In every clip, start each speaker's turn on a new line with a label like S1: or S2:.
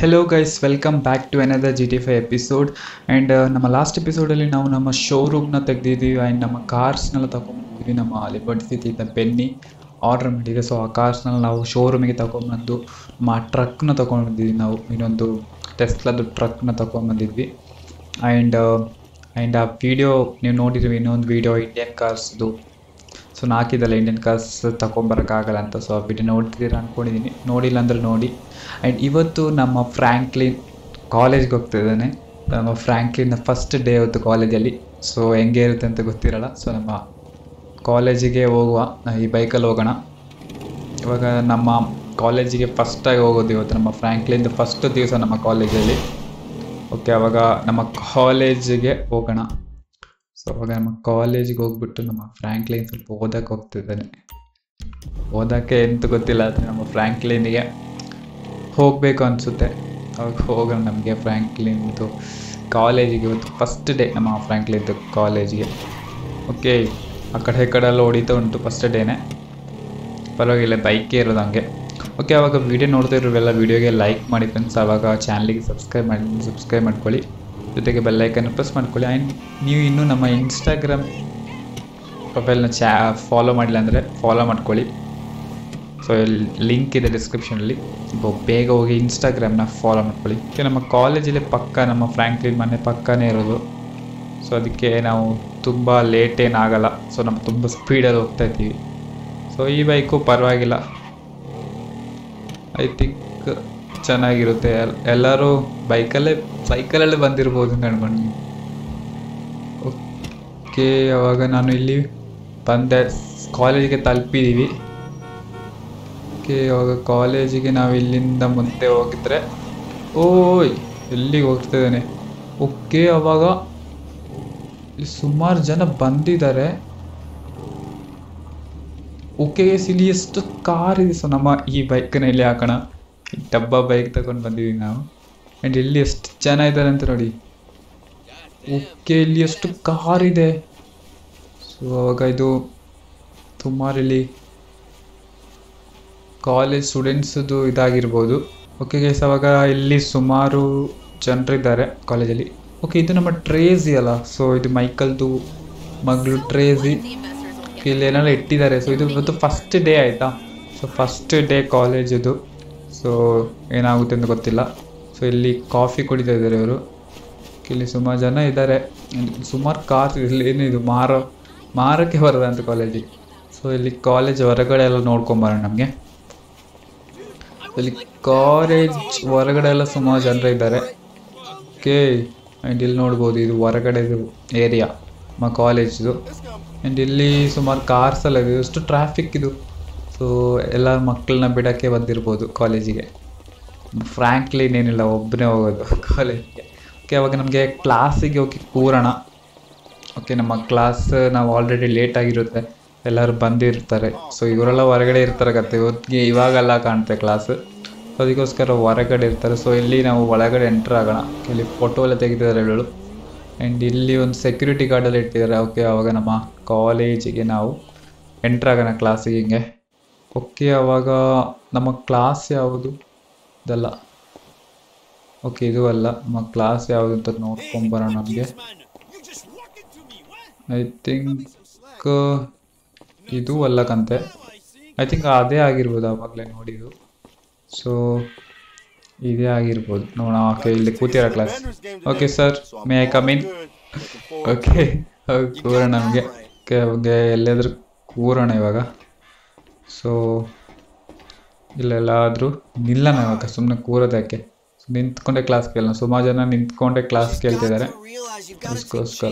S1: Hello guys welcome back to another G T five episode and ನಮ್ಮ last ಎಪಿಸೋಡಲ್ಲಿ ನಾವು ನಮ್ಮ ಶೋರೂಮ್ನ ತೆಗ್ದಿದ್ದೀವಿ ಆ್ಯಂಡ್ ನಮ್ಮ ಕಾರ್ಸ್ನೆಲ್ಲ ತೊಗೊಂಬಂದಿದ್ವಿ ನಮ್ಮ ಲಿಬರ್ಟಿಸಿದ್ದ ಬೆನ್ನಿ ಆರ್ಡರ್ ಮಾಡಿದೆ ಸೊ ಆ ಕಾರ್ಸ್ನೆಲ್ಲ ನಾವು ಶೋರೂಮಿಗೆ ತೊಗೊಂಬಂದು ನಮ್ಮ ಟ್ರಕ್ನ ತೊಗೊಂಡ್ಬಂದಿದ್ವಿ ನಾವು ಇನ್ನೊಂದು ಟೆಸ್ಲದು ಟ್ರಕ್ನ ತೊಗೊಂಬಂದಿದ್ವಿ ಆ್ಯಂಡ್ ಆ್ಯಂಡ್ ಆ ವಿಡಿಯೋ ನೀವು ನೋಡಿದ್ವಿ ಇನ್ನೊಂದು ವಿಡಿಯೋ ಇಂಡಿಯನ್ ಕಾರ್ಸ್ದು ಸೊ ನಾ ಹಾಕಿದ್ದಲ್ಲ ಇಂಡಿಯನ್ ಕಾರ್ಸ್ ತಗೊಂಬರೋಕ್ಕಾಗಲ್ಲ ಅಂತ ಸೊ ಆ ವಿಡಿಯೋ ನೋಡ್ತಿದ್ದೀರಾ ಅಂದ್ಕೊಂಡಿದ್ದೀನಿ ನೋಡಿಲ್ಲ ಅಂದ್ರೆ ನೋಡಿ ಆ್ಯಂಡ್ ಇವತ್ತು ನಮ್ಮ ಫ್ರ್ಯಾಂಕ್ಲಿನ್ ಕಾಲೇಜ್ಗೆ ಹೋಗ್ತಿದ್ದಾನೆ ನಮ್ಮ ಫ್ರ್ಯಾಂಕ್ಲಿನ್ ಫಸ್ಟ್ ಡೇ ಇವತ್ತು ಕಾಲೇಜಲ್ಲಿ ಸೊ ಹೆಂಗೆ ಇರುತ್ತೆ ಅಂತ ಗೊತ್ತಿರಲ್ಲ ಸೊ ನಮ್ಮ ಕಾಲೇಜಿಗೆ ಹೋಗುವ ನಾ ಈ ಬೈಕಲ್ಲಿ ಹೋಗೋಣ ಇವಾಗ ನಮ್ಮ ಕಾಲೇಜಿಗೆ ಫಸ್ಟಾಗಿ ಹೋಗೋದು ಇವತ್ತು ನಮ್ಮ ಫ್ರ್ಯಾಂಕ್ಲಿಂದ ಫಸ್ಟ್ ದಿವಸ ನಮ್ಮ ಕಾಲೇಜಲ್ಲಿ ಓಕೆ ಅವಾಗ ನಮ್ಮ ಕಾಲೇಜಿಗೆ ಹೋಗೋಣ ಸೊ ಅವಾಗ ನಮ್ಮ ಕಾಲೇಜಿಗೆ ಹೋಗ್ಬಿಟ್ಟು ನಮ್ಮ ಫ್ರ್ಯಾಂಕ್ಲೈನ್ ಸ್ವಲ್ಪ ಓದಕ್ಕೆ ಹೋಗ್ತಿದ್ದಾನೆ ಓದೋಕ್ಕೆ ಎಂತ ಗೊತ್ತಿಲ್ಲ ಆದರೆ ನಮ್ಮ ಫ್ರ್ಯಾಂಕ್ಲೈನಿಗೆ ಹೋಗಬೇಕು ಅನಿಸುತ್ತೆ ಅವಾಗ ಹೋಗೋಣ ನಮಗೆ ಫ್ರ್ಯಾಂಕ್ಲಿನ್ದು ಕಾಲೇಜಿಗೆ ಇವತ್ತು ಫಸ್ಟ್ ಡೇ ನಮ್ಮ ಫ್ರ್ಯಾಂಕ್ಲಿನ್ದು ಕಾಲೇಜಿಗೆ ಓಕೆ ಆ ಕಡೆ ಈ ಕಡೆ ಎಲ್ಲ ಹೊಡಿತಾ ಉಂಟು ಫಸ್ಟ್ ಡೇನೇ ಪರವಾಗಿಲ್ಲ ಬೈಕೇ ಇರೋದು ಹಂಗೆ ಓಕೆ ಅವಾಗ ವೀಡಿಯೋ ನೋಡ್ತಾ ಇರೋವೆಲ್ಲ ವೀಡಿಯೋಗೆ ಲೈಕ್ ಮಾಡಿ ಫ್ರೆಂಡ್ಸ್ ಆವಾಗ ಚಾನಲಿಗೆ ಸಬ್ಸ್ಕ್ರೈಬ್ ಮಾಡಿ ಸಬ್ಸ್ಕ್ರೈಬ್ ಮಾಡ್ಕೊಳ್ಳಿ ಜೊತೆಗೆ ಬೆಲ್ಲೈಕನ್ ಪ್ರೆಸ್ ಮಾಡ್ಕೊಳ್ಳಿ ಆ್ಯಂಡ್ ನೀವು ಇನ್ನೂ ನಮ್ಮ ಇನ್ಸ್ಟಾಗ್ರಾಮ್ ಪ್ರೊಫೈಲ್ನ ಚ್ಯಾ ಫಾಲೋ ಮಾಡಿಲ್ಲ ಅಂದರೆ ಫಾಲೋ ಮಾಡ್ಕೊಳ್ಳಿ ಸೊ ಲಿಂಕ್ ಇದೆ ಡಿಸ್ಕ್ರಿಪ್ಷನಲ್ಲಿ ಬೇಗ ಹೋಗಿ ಇನ್ಸ್ಟಾಗ್ರಾಮ್ನ ಫಾಲೋ ಮಾಡ್ಕೊಳ್ಳಿ ಓಕೆ ನಮ್ಮ ಕಾಲೇಜಲ್ಲಿ ಪಕ್ಕ ನಮ್ಮ ಫ್ರ್ಯಾಂಕ್ಲಿನ್ ಮನೆ ಪಕ್ಕನೇ ಇರೋದು ಸೊ ಅದಕ್ಕೆ ನಾವು ತುಂಬ ಲೇಟ್ ಏನಾಗಲ್ಲ ಸೊ ನಮ್ಮ ತುಂಬ ಸ್ಪೀಡಲ್ಲಿ ಹೋಗ್ತಾ ಇದ್ದೀವಿ ಸೊ ಈ ಬೈಕು ಪರವಾಗಿಲ್ಲ ಐ ಥಿಂಕ್ ಚೆನ್ನಾಗಿರುತ್ತೆ ಎಲ್- ಎಲ್ಲರೂ ಬೈಕಲ್ಲೇ ಸೈಕಲಲ್ಲೇ ಬಂದಿರ್ಬೋದು ಅಂತ ಅನ್ಕೊಂಡು ಓಕೆ ಅವಾಗ ನಾನು ಇಲ್ಲಿ ಬಂದೆ ಕಾಲೇಜಿಗೆ ತಲುಪಿದ್ದೀವಿ ಓಕೆ ಅವಾಗ ಕಾಲೇಜಿಗೆ ನಾವು ಇಲ್ಲಿಂದ ಮುಂದೆ ಹೋಗಿದ್ರೆ ಓಯ್ ಎಲ್ಲಿಗೆ ಹೋಗ್ತಿದ್ದಾನೆ ಓಕೆ ಅವಾಗ ಇಲ್ಲಿ ಸುಮಾರು ಜನ ಬಂದಿದ್ದಾರೆ ಓಕೆ ಇಲ್ಲಿ ಎಷ್ಟು ಕಾರ್ ಇದೆ ಸೊ ನಮ್ಮ ಈ ಬೈಕ್ನ ಇಲ್ಲಿ ಹಾಕೋಣ ಈ ಡಬ್ಬ ಬೈಕ್ ತಗೊಂಡು ಬಂದಿದ್ದೀವಿ ನಾವು ಆ್ಯಂಡ್ ಇಲ್ಲಿ ಎಷ್ಟು ಜನ ಇದ್ದಾರೆ ಅಂತ ನೋಡಿ ಓಕೆ ಇಲ್ಲಿ ಎಷ್ಟು ಕಾರ್ ಇದೆ ಸೊ ಅವಾಗ ಇದು ಸುಮಾರು ಇಲ್ಲಿ ಕಾಲೇಜ್ ಸ್ಟೂಡೆಂಟ್ಸದು ಇದಾಗಿರ್ಬೋದು ಓಕೆ ಗೈಸ್ ಅವಾಗ ಇಲ್ಲಿ ಸುಮಾರು ಜನರಿದ್ದಾರೆ ಕಾಲೇಜಲ್ಲಿ ಓಕೆ ಇದು ನಮ್ಮ ಟ್ರೇಸಿ ಅಲ್ಲ ಸೊ ಇದು ಮೈಕಲ್ದು ಮಗಳು ಟ್ರೇಸಿ ಇಲ್ಲಿ ಏನೆಲ್ಲ ಇಟ್ಟಿದ್ದಾರೆ ಸೊ ಇದು ಇವತ್ತು ಫಸ್ಟ್ ಡೇ ಆಯಿತಾ ಸೊ ಫಸ್ಟ್ ಡೇ ಕಾಲೇಜದು ಸೊ ಏನಾಗುತ್ತೆ ಅಂತ ಗೊತ್ತಿಲ್ಲ ಸೊ ಇಲ್ಲಿ ಕಾಫಿ ಕುಡಿತಾ ಇದ್ದಾರೆ ಇವರು ಇಲ್ಲಿ ಸುಮಾರು ಜನ ಇದ್ದಾರೆ ಸುಮಾರು ಕಾರ್ ಇಲ್ಲಿ ಏನಿದು ಮಾರೋ ಮಾರಕ್ಕೆ ಬರೋದ ಅಂತ ಕಾಲೇಜಿಗೆ ಸೊ ಇಲ್ಲಿ ಕಾಲೇಜ್ ಹೊರಗಡೆ ಎಲ್ಲ ನೋಡ್ಕೊಂಬರೋಣ ನಮಗೆ ಇಲ್ಲಿ ಕಾಲೇಜ್ ಹೊರಗಡೆ ಎಲ್ಲ ಸುಮಾರು ಜನರು ಇದ್ದಾರೆ ಓಕೆ ಆ್ಯಂಡ್ ಇಲ್ಲಿ ನೋಡ್ಬೋದು ಇದು ಹೊರಗಡೆದು ಏರಿಯಾ ನಮ್ಮ ಕಾಲೇಜ್ದು ಆ್ಯಂಡ್ ಇಲ್ಲಿ ಸುಮಾರು ಕಾರ್ಸ್ ಎಲ್ಲ ಇದೆ ಎಷ್ಟು ಟ್ರಾಫಿಕ್ ಇದು ಸೊ ಎಲ್ಲ ಮಕ್ಕಳನ್ನ ಬಿಡೋಕ್ಕೆ ಬಂದಿರ್ಬೋದು ಕಾಲೇಜಿಗೆ ಫ್ರ್ಯಾಂಕ್ಲಿನ್ ಏನಿಲ್ಲ ಒಬ್ಬನೇ ಹೋಗೋದು ಕಾಲೇಜಿಗೆ ಓಕೆ ಅವಾಗ ನಮಗೆ ಕ್ಲಾಸಿಗೆ ಹೋಗಿ ಕೂರೋಣ ಓಕೆ ನಮ್ಮ ಕ್ಲಾಸ್ ನಾವು ಆಲ್ರೆಡಿ ಲೇಟ್ ಆಗಿರುತ್ತೆ ಎಲ್ಲರೂ ಬಂದಿರ್ತಾರೆ ಸೊ ಇವರೆಲ್ಲ ಹೊರಗಡೆ ಇರ್ತಾರೆ ಕತೆ ಇವತ್ತಿಗೆ ಇವಾಗೆಲ್ಲ ಕಾಣುತ್ತೆ ಕ್ಲಾಸ್ ಸೊ ಅದಕ್ಕೋಸ್ಕರ ಹೊರಗಡೆ ಇರ್ತಾರೆ ಸೊ ಇಲ್ಲಿ ನಾವು ಒಳಗಡೆ ಎಂಟ್ರ್ ಆಗೋಣ ಇಲ್ಲಿ ಫೋಟೋ ಎಲ್ಲ ತೆಗಿತಿದ್ದಾರೆ ಇವಳು ಆ್ಯಂಡ್ ಇಲ್ಲಿ ಒಂದು ಸೆಕ್ಯೂರಿಟಿ ಗಾರ್ಡೆಲ್ಲ ಇಟ್ಟಿದ್ದಾರೆ ಓಕೆ ಅವಾಗ ನಮ್ಮ ಕಾಲೇಜಿಗೆ ನಾವು ಎಂಟ್ರ್ ಆಗೋಣ ಕ್ಲಾಸಿಗೆ ಹಿಂಗೆ ಓಕೆ ಅವಾಗ ನಮ್ಮ ಕ್ಲಾಸ್ ಯಾವುದು ಇದಲ್ಲ ಓಕೆ ಇದು ಅಲ್ಲ ನಮ್ಮ ಕ್ಲಾಸ್ ಯಾವುದು ಅಂತ ನೋಡ್ಕೊಂಬರೋಣ ನಮಗೆ ಐ ಥಿಂಕ್ ಇದು ಅಲ್ಲಕಂತೆ ಐ ಥಿಂಕ್ ಅದೇ ಆಗಿರ್ಬೋದು ಆವಾಗಲೇ ನೋಡಿದ್ದು ಸೊ ಇದೇ ಆಗಿರ್ಬೋದು ನೋಡೋಣ ಓಕೆ ಇಲ್ಲಿ ಕೂತಿರೋ class okay sir may I come in okay ಕೂರೋಣ ನಮಗೆ ಓಕೆ ಅವಾಗ ಎಲ್ಲಾದರೂ ಕೂರೋಣ ಇವಾಗ ಸೊ ಇಲ್ಲೆಲ್ಲಾದರೂ ನಿಲ್ಲೋಣ ಇವಾಗ ಸುಮ್ಮನೆ ಕೂರೋದಕ್ಕೆ ನಿಂತ್ಕೊಂಡೆ ಕ್ಲಾಸ್ ಕೇಳೋಣ ಸುಮಾರು ಜನ ನಿಂತ್ಕೊಂಡೆ ಕ್ಲಾಸ್ ಕೇಳ್ತಿದ್ದಾರೆ ಅದಕ್ಕೋಸ್ಕರ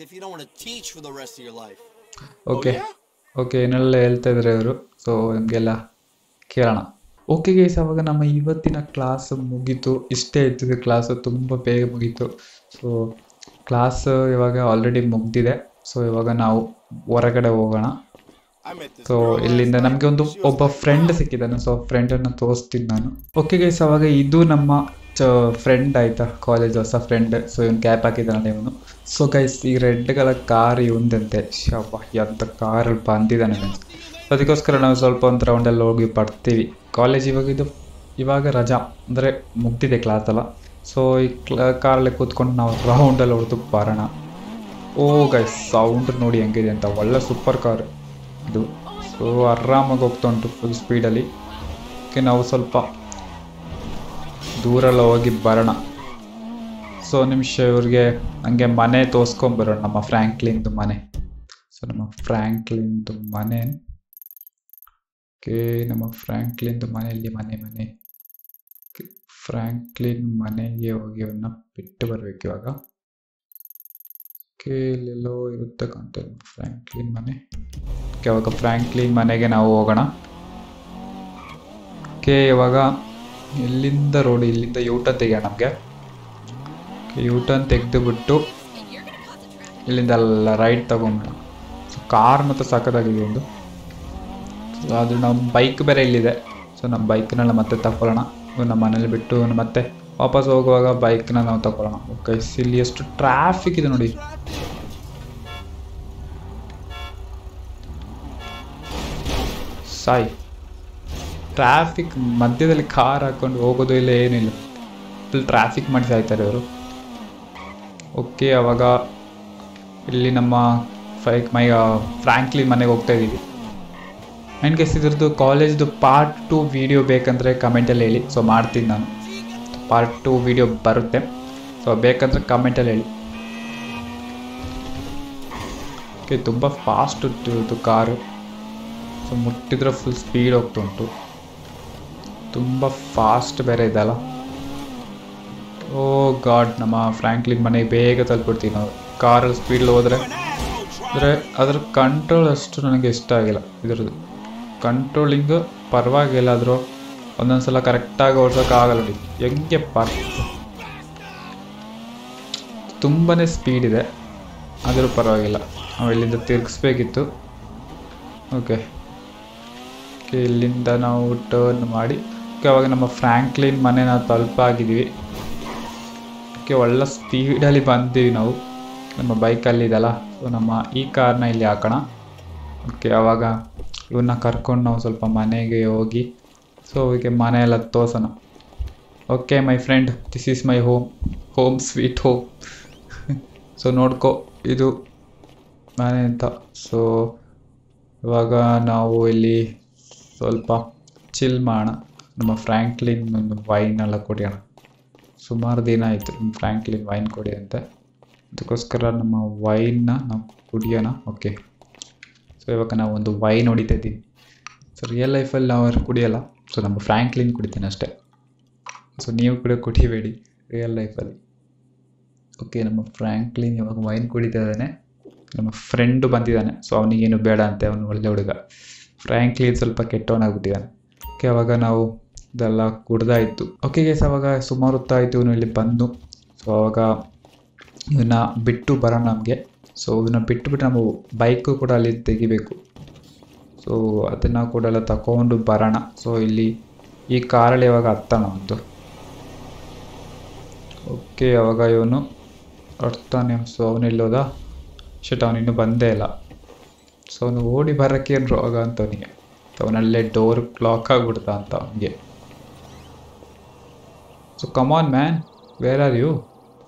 S1: ಓಕೆ ಓಕೆ ಏನೆಲ್ಲ ಹೇಳ್ತಾ ಇದ್ದಾರೆ ಇವರು ಸೊ ನಮಗೆಲ್ಲ ಕೇಳೋಣ ಓಕೆ ಗೈಸ್ ಅವಾಗ ನಮ್ಮ ಇವತ್ತಿನ ಕ್ಲಾಸ್ ಮುಗೀತು ಇಷ್ಟೇ ಇರ್ತಿದ್ದು ಕ್ಲಾಸು ತುಂಬ ಬೇಗ ಮುಗೀತು ಸೊ ಕ್ಲಾಸ್ ಇವಾಗ ಆಲ್ರೆಡಿ ಮುಗ್ದಿದೆ ಸೊ ಇವಾಗ ನಾವು ಹೊರಗಡೆ ಹೋಗೋಣ ಸೊ ಇಲ್ಲಿಂದ ನಮಗೆ ಒಂದು ಒಬ್ಬ ಫ್ರೆಂಡ್ ಸಿಕ್ಕಿದ್ದಾನೆ ಸೊ ಫ್ರೆಂಡನ್ನು ತೋರಿಸ್ತೀನಿ ನಾನು ಓಕೆ ಗೈಸ್ ಅವಾಗ ಇದು ನಮ್ಮ ಚ ಫ್ರೆಂಡ್ ಆಯಿತಾ ಕಾಲೇಜ್ ಹೊಸ ಫ್ರೆಂಡ್ ಸೊ ಇವನು ಕ್ಯಾಪ್ ಹಾಕಿದ್ದಾನೆ ಇವನು ಸೊ ಗೈಸ್ ಈ ರೆಡ್ ಕಲರ್ ಕಾರ್ ಇವಂದಂತೆ ಶಬ್ಬ ಎಂಥ ಕಾರಲ್ಲಿ ಬಂದಿದ್ದಾನೆ ಫ್ರೆಂಡ್ಸ್ ಅದಕ್ಕೋಸ್ಕರ ನಾವು ಸ್ವಲ್ಪ ಒಂದು ರೌಂಡಲ್ಲಿ ಹೋಗಿ ಬರ್ತೀವಿ ಕಾಲೇಜ್ ಇವಾಗ ಇದು ಇವಾಗ ರಜಾ ಅಂದರೆ ಮುಗ್ದಿದೆ ಕ್ಲಾಸ್ ಎಲ್ಲ ಸೊ ಈ ಕ್ಲ ಕಾರಲ್ಲಿ ಕೂತ್ಕೊಂಡು ನಾವು ರೌಂಡಲ್ಲಿ ಹೊಡೆದು ಬರೋಣ ಓ ಗೈಸ್ ಸೌಂಡ್ ನೋಡಿ ಹೆಂಗಿದೆ ಅಂತ ಒಳ್ಳೆ ಸೂಪರ್ ಕಾರ್ ಇದು ಸೊ ಆರಾಮಾಗಿ ಹೋಗ್ತಾ ಉಂಟು ಫುಲ್ ಸ್ಪೀಡಲ್ಲಿ ಓಕೆ ನಾವು ಸ್ವಲ್ಪ ದೂರೆಲ್ಲ ಹೋಗಿ ಬರೋಣ ಸೊ ನಿಮಿಷ ಇವ್ರಿಗೆ ಹಂಗೆ ಮನೆ ತೋರಿಸ್ಕೊಂಬರೋಣ ನಮ್ಮ ಫ್ರ್ಯಾಂಕ್ಲಿನ್ದು ಮನೆ ಸೊ ನಮ್ಮ ಫ್ರ್ಯಾಂಕ್ಲಿನ್ದು ಮನೆ ಓಕೆ ನಮ್ಮ ಫ್ರ್ಯಾಂಕ್ಲಿನ್ದು ಮನೆಯಲ್ಲಿ ಮನೆ ಮನೆ Okay, ಫ್ರ್ಯಾಂಕ್ಲಿನ್ ಮನೆಗೆ ಹೋಗಿ ಅವನ್ನ ಬಿಟ್ಟು ಬರ್ಬೇಕು ಇವಾಗ ಓಕೆ ಇಲ್ಲೆಲ್ಲೋ ಇರುತ್ತೆ ಕಾಣ್ತಾ ಇದೆ ಫ್ರ್ಯಾಂಕ್ಲಿನ್ ಮನೆ ಓಕೆ ಅವಾಗ ಫ್ರ್ಯಾಂಕ್ಲಿನ್ ಮನೆಗೆ ನಾವು ಹೋಗೋಣ ಓಕೆ ಇವಾಗ ಇಲ್ಲಿಂದ ರೋಡ್ ಇಲ್ಲಿಂದ ಯೂಟರ್ನ್ ತೆಗಿಯೋಣ ನಮಗೆ ಯೂಟರ್ನ್ ತೆಗೆದುಬಿಟ್ಟು ಇಲ್ಲಿಂದ ಎಲ್ಲ ರೈಟ್ ತಗೊಂಬಿಡೋಣ ಸೊ ಕಾರ್ ಮತ್ತು ಸಖತ್ತಾಗಿದೆ ಒಂದು ಸೊ ಅದು ನಮ್ಮ ಬೈಕ್ ಬೇರೆ ಇಲ್ಲಿದೆ ಸೊ ನಮ್ಮ ಬೈಕ್ನೆಲ್ಲ ಮತ್ತೆ ತಗೊಳ್ಳೋಣ ಇವ್ನ ನಮ್ಮ ಮನೇಲಿ ಬಿಟ್ಟು ಇವ್ನ ಮತ್ತೆ ವಾಪಸ್ ಹೋಗುವಾಗ ಬೈಕ್ನ ನಾವು ತಗೊಳ್ಳೋಣ ಓಕೆ ಇಲ್ಲಿ ಎಷ್ಟು ಟ್ರಾಫಿಕ್ ಇದೆ ನೋಡಿ ಸಾಯ್ ಟ್ರಾಫಿಕ್ ಮಧ್ಯದಲ್ಲಿ ಕಾರ್ ಹಾಕೊಂಡು ಹೋಗೋದು ಇಲ್ಲ ಏನಿಲ್ಲ ಫುಲ್ ಟ್ರಾಫಿಕ್ ಮಾಡಿ ಸಾಯ್ತಾರೆ ಇವರು ಓಕೆ ಅವಾಗ ಇಲ್ಲಿ ನಮ್ಮ ಫೈಕ್ ಮೈ ಫ್ರ್ಯಾಂಕ್ಲಿನ್ ಮನೆಗೆ ಹೋಗ್ತಾ ಇದ್ದೀವಿ ಆ್ಯಂಡ್ ಗೆಸ್ ಇದ್ರದ್ದು ಕಾಲೇಜ್ದು ಪಾರ್ಟ್ ಟು ವೀಡಿಯೋ ಬೇಕಂದರೆ ಕಮೆಂಟಲ್ಲಿ ಹೇಳಿ ಸೊ ಮಾಡ್ತೀನಿ ನಾನು ಪಾರ್ಟ್ ಟು ವೀಡಿಯೋ ಬರುತ್ತೆ ಸೊ ಬೇಕಂದರೆ ಕಮೆಂಟಲ್ಲಿ ಹೇಳಿ ಓಕೆ ತುಂಬ ಫಾಸ್ಟ್ ಉಂಟು ಇದು ಕಾರು ಸೊ ಮುಟ್ಟಿದ್ರೆ ಫುಲ್ ಸ್ಪೀಡ್ ಹೋಗ್ತಾ ಉಂಟು ತುಂಬ ಫಾಸ್ಟ್ ಬೇರೆ ಇದಲ್ಲ ಓ ಗಾಡ್ ನಮ್ಮ ಫ್ರ್ಯಾಂಕ್ಲಿನ್ ಮನೆಗೆ ಬೇಗ ತಲುಪಿಡ್ತೀವಿ ನಾವು ಕಾರಲ್ಲಿ ಸ್ಪೀಡಲ್ಲಿ ಹೋದರೆ ಅಂದರೆ ಅದ್ರ ಕಂಟ್ರೋಲ್ ಅಷ್ಟು ನನಗೆ ಇಷ್ಟ ಆಗಿಲ್ಲ ಇದ್ರದ್ದು ಕಂಟ್ರೋಲಿಂಗ್ ಪರವಾಗಿಲ್ಲ ಆದರೂ ಒಂದೊಂದು ಸಲ ಕರೆಕ್ಟಾಗಿ ಓಡ್ಸೋಕ್ಕಾಗಲ್ಲ ನೋಡಿ ಹೆಂಗೆ ಪರ್ ತುಂಬಾ ಸ್ಪೀಡ್ ಇದೆ ಆದರೂ ಪರವಾಗಿಲ್ಲ ನಾವು ಇಲ್ಲಿಂದ ತಿರುಗಿಸ್ಬೇಕಿತ್ತು ಓಕೆ ಓಕೆ ಇಲ್ಲಿಂದ ನಾವು ಟರ್ನ್ ಮಾಡಿ ಓಕೆ ಅವಾಗ ನಮ್ಮ ಫ್ರ್ಯಾಂಕ್ಲಿನ್ ಮನೆ ನಾವು ತಲುಪಾಗಿದ್ದೀವಿ ಓಕೆ ಒಳ್ಳೆ ಸ್ಪೀಡಲ್ಲಿ ಬಂದೀವಿ ನಾವು ನಮ್ಮ ಬೈಕಲ್ಲಿ ಇದೆಲ್ಲ ಸೊ ನಮ್ಮ ಈ ಕಾರ್ನ ಇಲ್ಲಿ ಹಾಕೋಣ ಓಕೆ ಆವಾಗ ಇವನ್ನ ಕರ್ಕೊಂಡು ನಾವು ಸ್ವಲ್ಪ ಮನೆಗೆ ಹೋಗಿ ಸೊ ಹೀಗೆ ಮನೆ ಎಲ್ಲ ತೋರ್ಸೋಣ okay my friend this is my home home sweet home so ನೋಡ್ಕೊ ಇದು ಮನೆ ಅಂತ ಸೊ ಇವಾಗ ನಾವು ಇಲ್ಲಿ ಸ್ವಲ್ಪ ಚಿಲ್ ಮಾಡೋಣ ನಮ್ಮ ಫ್ರ್ಯಾಂಕ್ಲಿನ್ ಒಂದು ವೈನ್ ಎಲ್ಲ ಕುಡಿಯೋಣ ಸುಮಾರು ದಿನ ಆಯಿತು ಫ್ರ್ಯಾಂಕ್ಲಿನ್ ವೈನ್ ಕೊಡಿ ಅಂತ ಅದಕ್ಕೋಸ್ಕರ ನಮ್ಮ ವೈನ್ನ ನಾವು ಕುಡಿಯೋಣ ಓಕೆ ಸೊ ಇವಾಗ ನಾವು ಒಂದು ವೈನ್ ಹೊಡಿತಾ ಇದ್ದೀವಿ ಸೊ ರಿಯಲ್ ಲೈಫಲ್ಲಿ ನಾವು ಯಾರು ಕುಡಿಯೋಲ್ಲ ಸೊ ನಮ್ಮ ಫ್ರ್ಯಾಂಕ್ಲಿನ್ ಕುಡಿತೀನಿ ಅಷ್ಟೇ ಸೊ ನೀವು ಕೂಡ ಕುಡಿಬೇಡಿ ರಿಯಲ್ ಲೈಫಲ್ಲಿ ಓಕೆ ನಮ್ಮ ಫ್ರ್ಯಾಂಕ್ಲಿನ್ ಇವಾಗ ವೈನ್ ಕುಡಿತಾ ಇದ್ದಾನೆ ನಮ್ಮ ಫ್ರೆಂಡು ಬಂದಿದ್ದಾನೆ ಸೊ ಅವನಿಗೇನು ಬೇಡ ಅಂತೆ ಅವನು ಒಳ್ಳೆ ಹುಡುಗ ಫ್ರ್ಯಾಂಕ್ಲಿನ್ ಸ್ವಲ್ಪ ಕೆಟ್ಟವನಾಗ್ಬಿಟ್ಟಿದ್ದಾನೆ ಓಕೆ ಅವಾಗ ನಾವು ಇದೆಲ್ಲ ಕುಡ್ದಾಯಿತು ಓಕೆ ಗೇಸ್ ಅವಾಗ ಸುಮಾರು ಹೊತ್ತಾಯಿತು ಇವನು ಇಲ್ಲಿ ಬಂದು ಸೊ ಅವಾಗ ಇವನ್ನ ಬಿಟ್ಟು ಬರೋಣ ನಮಗೆ ಸೊ ಇದನ್ನ ಬಿಟ್ಟುಬಿಟ್ಟು ನಾವು ಬೈಕು ಕೂಡ ಅಲ್ಲಿ ತೆಗಿಬೇಕು ಸೊ ಅದನ್ನು ಕೂಡ ಎಲ್ಲ ತಗೊಂಡು ಬರೋಣ ಸೊ ಇಲ್ಲಿ ಈ ಕಾರಲ್ಲಿ ಇವಾಗ ಹತ್ತೋಣ ಒಂದು ಓಕೆ ಅವಾಗ ಇವನು ಹೊರ್ತಾನೆ ಸೊ ಅವನು ಎಲ್ಲೋದ ಶಟ್ ಅವನು ಇನ್ನೂ ಬಂದೇ ಇಲ್ಲ ಸೊ ಅವನು ಓಡಿ ಬರೋಕ್ಕೆ ಏನು ರೋಗ ಅಂತ ಅವನಿಗೆ ಅವನಲ್ಲೇ ಡೋರ್ ಕ್ಲಾಕ್ ಆಗಿಬಿಡ್ತಾ ಅಂತ ಅವನಿಗೆ so come on man where are you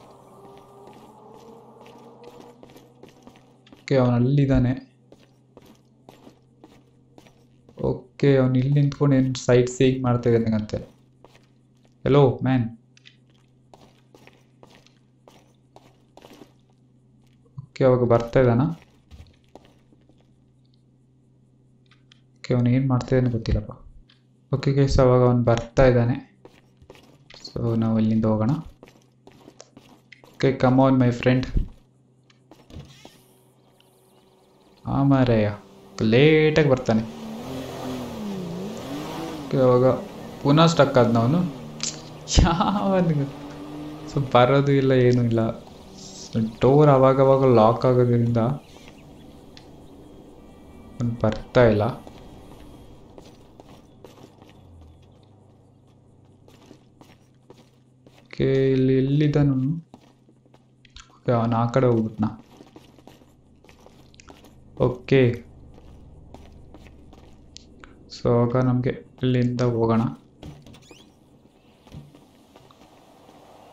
S1: okay ಅವನು ಅಲ್ಲಿದ್ದಾನೆ ಓಕೆ ಅವನು ಇಲ್ಲಿ ನಿಂತ್ಕೊಂಡು ಏನು ಸೈಟ್ ಸೀಗ್ ಮಾಡ್ತಾ ಇದ್ದಾನಂತೆ ಹೆಲೋ ಮ್ಯಾನ್ ಓಕೆ ಅವಾಗ ಬರ್ತಾ ಇದ್ದಾನ ಓಕೆ ಅವನು ಏನು ಮಾಡ್ತಾ ಇದ್ದಾನೆ ಗೊತ್ತಿಲ್ಲಪ್ಪ ಓಕೆ ಗೈಸ್ ಅವಾಗ ಅವನು ಬರ್ತಾ ಇದ್ದಾನೆ ಸೊ ನಾವು ಇಲ್ಲಿಂದ ಹೋಗೋಣ okay come on my friend ಹಾಂ ಮಾರಯ್ಯ ಲೇಟಾಗಿ ಬರ್ತಾನೆ ಓಕೆ ಅವಾಗ ಪುನಃ ಸ್ಟಕ್ ಆದ ಅವನು ಯಾವನಿಗೆ ಸೊ ಬರೋದು ಇಲ್ಲ ಏನೂ ಇಲ್ಲ ಡೋರ್ ಅವಾಗವಾಗ ಲಾಕ್ ಆಗೋದ್ರಿಂದ ಅವ್ನು ಬರ್ತಾ ಇಲ್ಲ ಓಕೆ ಇಲ್ಲಿ ಎಲ್ಲಿದ್ದಾನು ಓಕೆ ಅವನು ಆ ಕಡೆ ಹೋಗ್ಬಿಟ್ನ ಓಕೆ ಸೊ ಆಗ ನಮಗೆ ಇಲ್ಲಿಂದ ಹೋಗೋಣ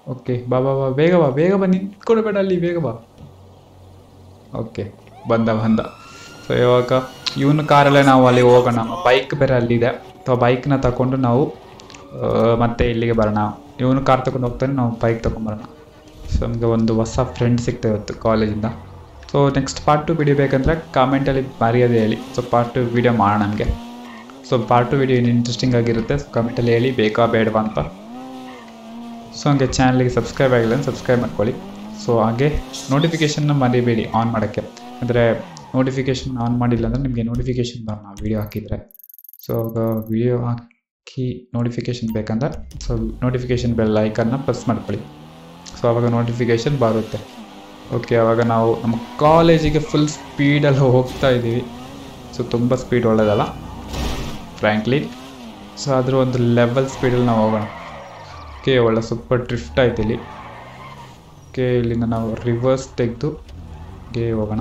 S1: ಓಕೆ ಬಾ ಬಾ ಬಾ ಬೇಗ ಬಾ ಬೇಗ ಬಾ ನಿಂತ್ಕೊಡ್ಬೇಡ ಅಲ್ಲಿ ಬೇಗ ಬಾ ಓಕೆ ಬಂದ ಬಂದ ಸೊ ಇವಾಗ ಇವನ ಕಾರಲ್ಲೇ ನಾವು ಅಲ್ಲಿ ಹೋಗೋಣ ಬೈಕ್ ಬೇರೆ ಅಲ್ಲಿದೆ ಸೊ ಬೈಕ್ನ ತಗೊಂಡು ನಾವು ಆ, ಮತ್ತೆ ಇಲ್ಲಿಗೆ ಬರೋಣ ಇವನು ಕಾರ್ ತಗೊಂಡು ಹೋಗ್ತಾನೆ ನಾವು ಬೈಕ್ ತೊಗೊಂಬರೋಣ ಸೊ ನಮಗೆ ಒಂದು ಹೊಸ ಫ್ರೆಂಡ್ ಸಿಗ್ತಾ ಇವತ್ತು ಕಾಲೇಜಿಂದ so next part two video ಬೇಕಂದರೆ ಕಾಮೆಂಟಲ್ಲಿ ಮರೆಯೋದೇ ಹೇಳಿ ಸೊ ಪಾರ್ಟ್ ಟು ವಿಡಿಯೋ ಮಾಡೋಣ ನಮಗೆ ಸೊ ಪಾರ್ಟ್ ಟು ವಿಡಿಯೋ ಏನು ಇಂಟ್ರೆಸ್ಟಿಂಗ್ ಆಗಿರುತ್ತೆ ಸೊ ಕಮೆಂಟಲ್ಲಿ ಹೇಳಿ ಬೇಕಾ ಬೇಡವಾ ಅಂತ ಸೊ ಹಂಗೆ ಚಾನಲ್ಗೆ ಸಬ್ಸ್ಕ್ರೈಬ್ ಆಗಿಲ್ಲ ಸಬ್ಸ್ಕ್ರೈಬ್ ಮಾಡ್ಕೊಳ್ಳಿ ಸೊ ಹಾಗೆ ನೋಟಿಫಿಕೇಷನ್ನ ಮರಿಬೇಡಿ ಆನ್ ಮಾಡೋಕ್ಕೆ ಅಂದರೆ ನೋಟಿಫಿಕೇಷನ್ ಆನ್ ಮಾಡಿಲ್ಲ ಅಂದರೆ ನಿಮಗೆ ನೋಟಿಫಿಕೇಷನ್ ಬರೋಣ ವೀಡಿಯೋ ಹಾಕಿದರೆ ಸೊ ಆಗ ವಿಡಿಯೋ ಹಾಕಿ ನೋಟಿಫಿಕೇಷನ್ ಬೇಕಂದ್ರೆ ಸೊ ನೋಟಿಫಿಕೇಷನ್ ಬೆಲ್ ಐಕನ್ನ ಪ್ರೆಸ್ ಮಾಡ್ಕೊಳ್ಳಿ ಸೊ ಆವಾಗ ನೋಟಿಫಿಕೇಷನ್ ಬರುತ್ತೆ ಓಕೆ ಆವಾಗ ನಾವು ನಮ್ಮ ಕಾಲೇಜಿಗೆ ಫುಲ್ ಸ್ಪೀಡಲ್ಲಿ ಹೋಗ್ತಾ ಇದ್ದೀವಿ ಸೊ ತುಂಬ ಸ್ಪೀಡ್ ಒಳ್ಳೆಯದಲ್ಲ ಫ್ರ್ಯಾಂಕ್ಲಿ ಸೊ ಅದ್ರ ಒಂದು ಲೆವೆಲ್ ಸ್ಪೀಡಲ್ಲಿ ನಾವು ಹೋಗೋಣ ಓಕೆ ಒಳ್ಳೆ ಸೂಪರ್ ಡ್ರಿಫ್ಟ್ ಆಯ್ತು ಇಲ್ಲಿ ಓಕೆ ಇಲ್ಲಿಂದ ನಾವು ರಿವರ್ಸ್ ತೆಗೆದು ಗೆ ಹೋಗೋಣ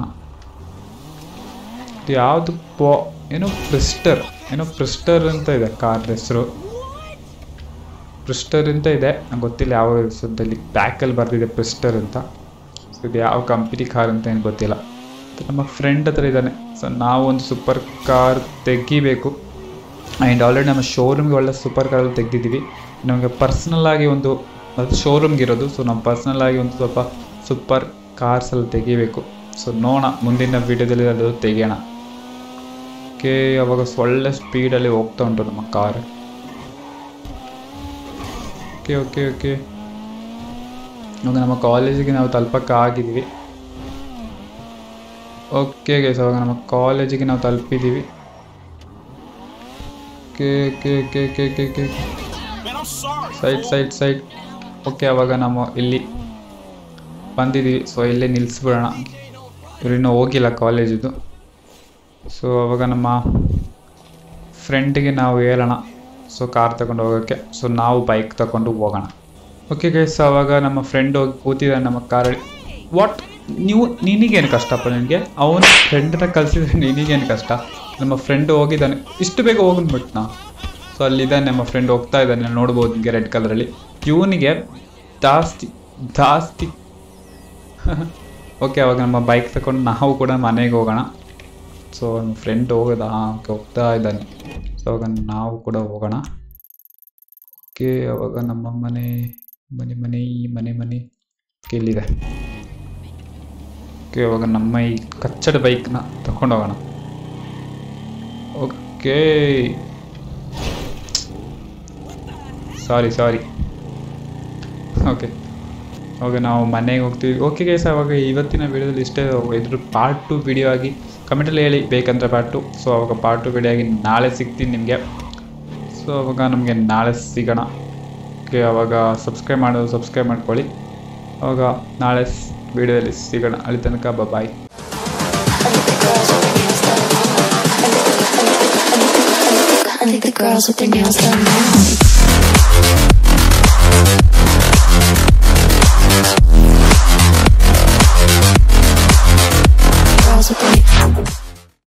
S1: ಇದು ಯಾವುದು ಪೋ ಏನೋ ಪ್ರಿಸ್ಟರ್ ಏನೋ ಪ್ರಿಸ್ಟರ್ ಅಂತ ಇದೆ ಕಾರ್ ಹೆಸರು ಪ್ರಿಸ್ಟರ್ ಅಂತ ಇದೆ ನಂಗೆ ಗೊತ್ತಿಲ್ಲ ಯಾವ ಹೆಸರಲ್ಲಿ ಬ್ಯಾಕಲ್ಲಿ ಬರೆದಿದೆ ಪ್ರಿಸ್ಟರ್ ಅಂತ ಸೊ ಇದು ಯಾವ ಕಂಪನಿ ಕಾರ್ ಅಂತ ಏನು ಗೊತ್ತಿಲ್ಲ ಮತ್ತೆ ನಮ್ಮ ಫ್ರೆಂಡ್ ಹತ್ರ ಇದ್ದಾನೆ ಸೊ ನಾವು ಒಂದು ಸೂಪರ್ ಕಾರ್ ತೆಗಿಬೇಕು ಆ್ಯಂಡ್ ಆಲ್ರೆಡಿ ನಮ್ಮ ಶೋರೂಮ್ಗೆ ಒಳ್ಳೆ ಸೂಪರ್ ಕಾರಲ್ಲಿ ತೆಗೆದಿದ್ದೀವಿ ನಮಗೆ ಪರ್ಸ್ನಲ್ ಆಗಿ ಒಂದು ಅದು ಶೋರೂಮ್ಗೆ ಇರೋದು ಸೊ ನಾವು ಪರ್ಸ್ನಲ್ ಆಗಿ ಒಂದು ಸ್ವಲ್ಪ ಸೂಪರ್ ಕಾರ್ಸ್ ಎಲ್ಲ ತೆಗಿಬೇಕು ಸೊ ನೋಡೋಣ ಮುಂದಿನ ವೀಡಿಯೋದಲ್ಲಿ ಅದು ತೆಗಿಯೋಣ ಓಕೆ ಅವಾಗ ಒಳ್ಳೆ ಸ್ಪೀಡಲ್ಲಿ ಹೋಗ್ತಾ ಉಂಟು ನಮ್ಮ ಕಾರ್ ಓಕೆ ಓಕೆ ಓಕೆ ಇವಾಗ ನಮ್ಮ ಕಾಲೇಜಿಗೆ ನಾವು ತಲುಪಕ್ಕೆ ಆಗಿದ್ದೀವಿ ಓಕೆ ಗೈಸ್ ಅವಾಗ ನಮ್ಮ ಕಾಲೇಜಿಗೆ ನಾವು ತಲುಪಿದ್ದೀವಿ okay okay okay okay okay okay side side side okay ಅವಾಗ ನಾವು ಇಲ್ಲಿ ಬಂದಿದ್ದೀವಿ ಸೊ ಇಲ್ಲೇ ನಿಲ್ಲಿಸ್ಬಿಡೋಣ ಇವ್ರಿನ್ನೂ ಹೋಗಿಲ್ಲ ಕಾಲೇಜಿದು ಸೊ ಅವಾಗ ನಮ್ಮ ಫ್ರೆಂಡಿಗೆ ನಾವು ಹೇಳೋಣ ಸೊ ಕಾರ್ ತಗೊಂಡು ಹೋಗೋಕ್ಕೆ ಸೊ ನಾವು ಬೈಕ್ ತಗೊಂಡು ಹೋಗೋಣ ಓಕೆ ಗೈಸ್ ಅವಾಗ ನಮ್ಮ ಫ್ರೆಂಡ್ ಹೋಗಿ ಕೂತಿದ್ದಾನೆ ನಮ್ಮ ಕಾರಲ್ಲಿ ವಾಟ್ ನೀವು ನಿನಗೇನು ಕಷ್ಟಪ್ಪ ನಿನಗೆ ಅವನ ಫ್ರೆಂಡನ್ನ ಕಳಿಸಿದ್ರೆ ನಿನಗೇನು ಕಷ್ಟ ನಮ್ಮ ಫ್ರೆಂಡ್ ಹೋಗಿದ್ದಾನೆ ಇಷ್ಟು ಬೇಗ ಹೋಗ್ಬಿಟ್ನಾ ಸೊ ಅಲ್ಲಿದ್ದಾನೆ ನಮ್ಮ ಫ್ರೆಂಡ್ ಹೋಗ್ತಾ ಇದ್ದಾನೆ ನೋಡ್ಬೋದು ನಿಮಗೆ ರೆಡ್ ಕಲರಲ್ಲಿ ಇವನಿಗೆ ಜಾಸ್ತಿ ಜಾಸ್ತಿ ಓಕೆ ಅವಾಗ ನಮ್ಮ ಬೈಕ್ ತಗೊಂಡು ನಾವು ಕೂಡ ಮನೆಗೆ ಹೋಗೋಣ ಸೊ ನಮ್ಮ ಫ್ರೆಂಡ್ ಹೋಗೋದ ಓಕೆ ಹೋಗ್ತಾ ಇದ್ದಾನೆ ಸೊ ಅವಾಗ ನಾವು ಕೂಡ ಹೋಗೋಣ ಓಕೆ ಅವಾಗ ನಮ್ಮ ಮನೆ ಮನೆ ಮನೆ ಈ ಮನೆ ಮನೆ ಓಕೆ ಇಲ್ಲಿದೆ ಓಕೆ ಅವಾಗ ನಮ್ಮ ಈ ಕಚ್ಚಡ ಬೈಕ್ನ ತಗೊಂಡು ಹೋಗೋಣ ಓಕೆ ಸಾರಿ ಸಾರಿ ಓಕೆ ಅವಾಗ ನಾವು ಮನೆಗೆ ಹೋಗ್ತೀವಿ ಓಕೆ ಗೈಸ್ ಅವಾಗ ಇವತ್ತಿನ ವಿಡಿಯೋದಲ್ಲಿ ಇಷ್ಟೇ ಇದ್ರ ಪಾರ್ಟ್ ಟು ವಿಡಿಯೋ ಆಗಿ ಕಮೆಂಟಲ್ಲಿ ಹೇಳಿ ಬೇಕಂದ್ರೆ ಪಾರ್ಟ್ ಟು ಸೊ ಅವಾಗ ಪಾರ್ಟ್ ಟು ವಿಡಿಯೋ ಆಗಿ ನಾಳೆ ಸಿಗ್ತೀನಿ ನಿಮಗೆ ಸೊ ಅವಾಗ ನಮಗೆ ನಾಳೆ ಸಿಗೋಣ ಓಕೆ ಅವಾಗ ಸಬ್ಸ್ಕ್ರೈಬ್ ಮಾಡೋದು ಸಬ್ಸ್ಕ್ರೈಬ್ ಮಾಡ್ಕೊಳ್ಳಿ ಅವಾಗ ನಾಳೆ ವಿಡಿಯೋದಲ್ಲಿ ಸಿಗೋಣ ಅಲ್ಲಿ ತನಕ ಬಾಯ್
S2: I think the girls with their nails done now.